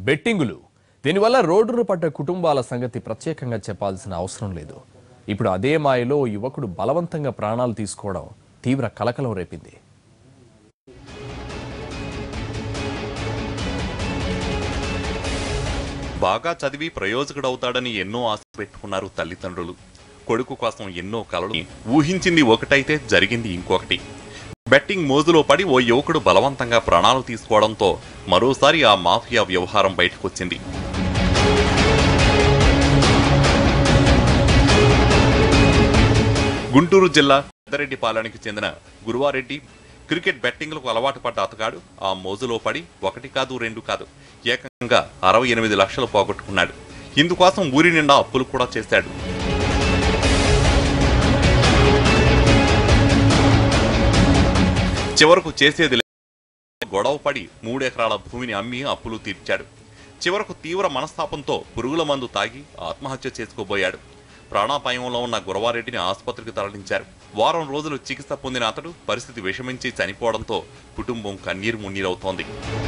బెట్టింగులు దీనివల్ల రోడ్డున పడ్డ కుటుంబాల సంగతి ప్రత్యేకంగా చెప్పాల్సిన అవసరం లేదు ఇప్పుడు అదే మాయలో ఓ యువకుడు బలవంతంగా ప్రాణాలు తీసుకోవడం తీవ్ర కలకలం రేపింది బాగా చదివి ప్రయోజకుడవుతాడని ఎన్నో ఆశ పెట్టుకున్నారు తల్లిదండ్రులు కొడుకు కోసం ఎన్నో కలలు ఊహించింది ఒకటైతే జరిగింది ఇంకొకటి బెట్టింగ్ మోజులో పడి ఓ యువకుడు బలవంతంగా ప్రాణాలు తీసుకోవడంతో మరోసారి ఆ మాఫియా వ్యవహారం బయటకొచ్చింది గుంటూరు జిల్లా పెద్దరెడ్డిపాలెనికి చెందిన గురువారెడ్డి క్రికెట్ బెట్టింగ్లకు అలవాటు పడ్డ అతగాడు ఆ మోజులో పడి ఒకటి కాదు రెండు కాదు ఏకంగా అరవై ఎనిమిది లక్షలు పోగొట్టుకున్నాడు ఇందుకోసం ఊరి నిండా అప్పులు కూడా చేశాడు చివరకు చేసేది లే- గొడవ పడి మూడెకరాల భూమిని అమ్మి అప్పులు తీర్చాడు చివరకు తీవ్ర మనస్తాపంతో పురుగుల మందు తాగి ఆత్మహత్య చేసుకోబోయాడు ప్రాణాపాయంలో ఉన్న గురవారెడ్డిని ఆసుపత్రికి తరలించారు వారం రోజులు చికిత్స పొందిన అతడు పరిస్థితి విషమించి చనిపోవడంతో కుటుంబం కన్నీరు మున్నీరవుతోంది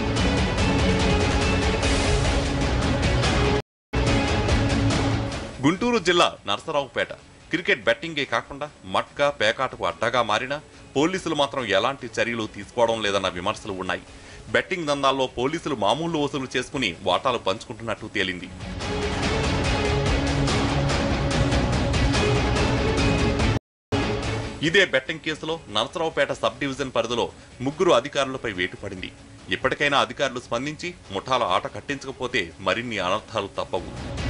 గుంటూరు జిల్లా నరసరావుపేట క్రికెట్ బెట్టింగే కాకుండా మట్కా పేకాటకు అడ్డగా మారిన పోలీసులు మాత్రం ఎలాంటి చర్యలు తీసుకోవడం లేదన్న విమర్శలు ఉన్నాయి బెట్టింగ్ దందాల్లో పోలీసులు మామూలు వసూలు చేసుకుని వాటాలు పంచుకుంటున్నట్టు తేలింది ఇదే బెట్టింగ్ కేసులో నరసరావుపేట సబ్ డివిజన్ పరిధిలో ముగ్గురు అధికారులపై వేటు పడింది ఇప్పటికైనా అధికారులు స్పందించి ముఠాల ఆట కట్టించకపోతే మరిన్ని అనర్థాలు తప్పవు